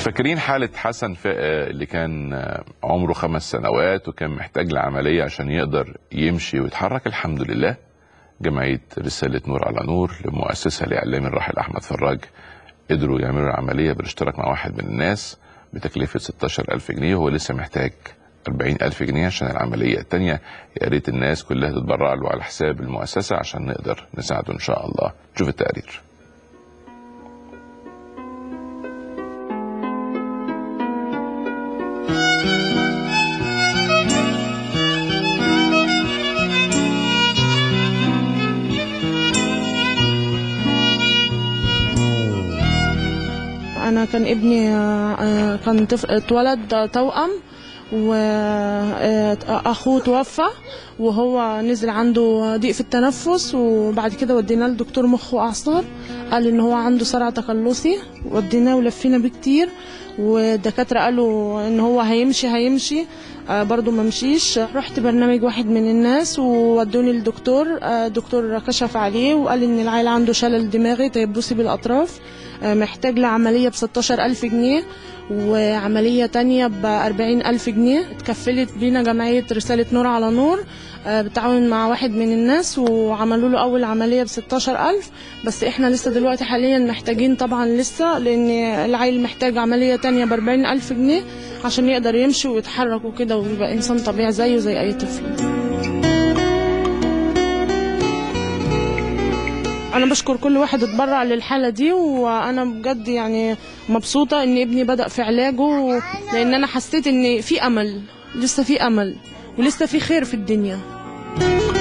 فاكرين حالة حسن فقه اللي كان عمره خمس سنوات وكان محتاج لعملية عشان يقدر يمشي ويتحرك الحمد لله جمعية رسالة نور على نور لمؤسسها الإعلامي الراحل أحمد فراج قدروا يعملوا العملية بالاشتراك مع واحد من الناس بتكلفة 16000 جنيه وهو لسه محتاج 40000 جنيه عشان العملية التانية يا ريت الناس كلها تتبرع له على حساب المؤسسة عشان نقدر نساعده إن شاء الله شوف التقرير انا كان ابني آه، كان طفل اتولد توأم واخوه توفى وهو نزل عنده ضيق في التنفس وبعد كده وديناه لدكتور مخ واعصاب قال ان هو عنده صرع تقلصي وديناه ولفينا بيه كتير والدكاتره قالوا ان هو هيمشي هيمشي آه، برضو ما مشيش رحت برنامج واحد من الناس وودوني للدكتور آه، دكتور كشف عليه وقال ان العيل عنده شلل دماغي تيبسي بالاطراف آه، محتاج لعملية ب 16000 جنيه وعملية تانية ب 40000 جنيه اتكفلت بينا جمعية رسالة نور على نور آه، بالتعاون مع واحد من الناس وعملوا له أول عملية ب 16000 بس احنا لسه دلوقتي حاليا محتاجين طبعا لسه لأن العيل محتاج عملية تانية ب 40000 جنيه عشان يقدر يمشي ويتحرك وكده ويبقى إنسان طبيعي زيه زي أي طفل انا بشكر كل واحد اتبرع للحاله دي وانا بجد يعني مبسوطه ان ابني بدا في علاجه لان انا حسيت ان في امل لسه في امل ولسه في خير في الدنيا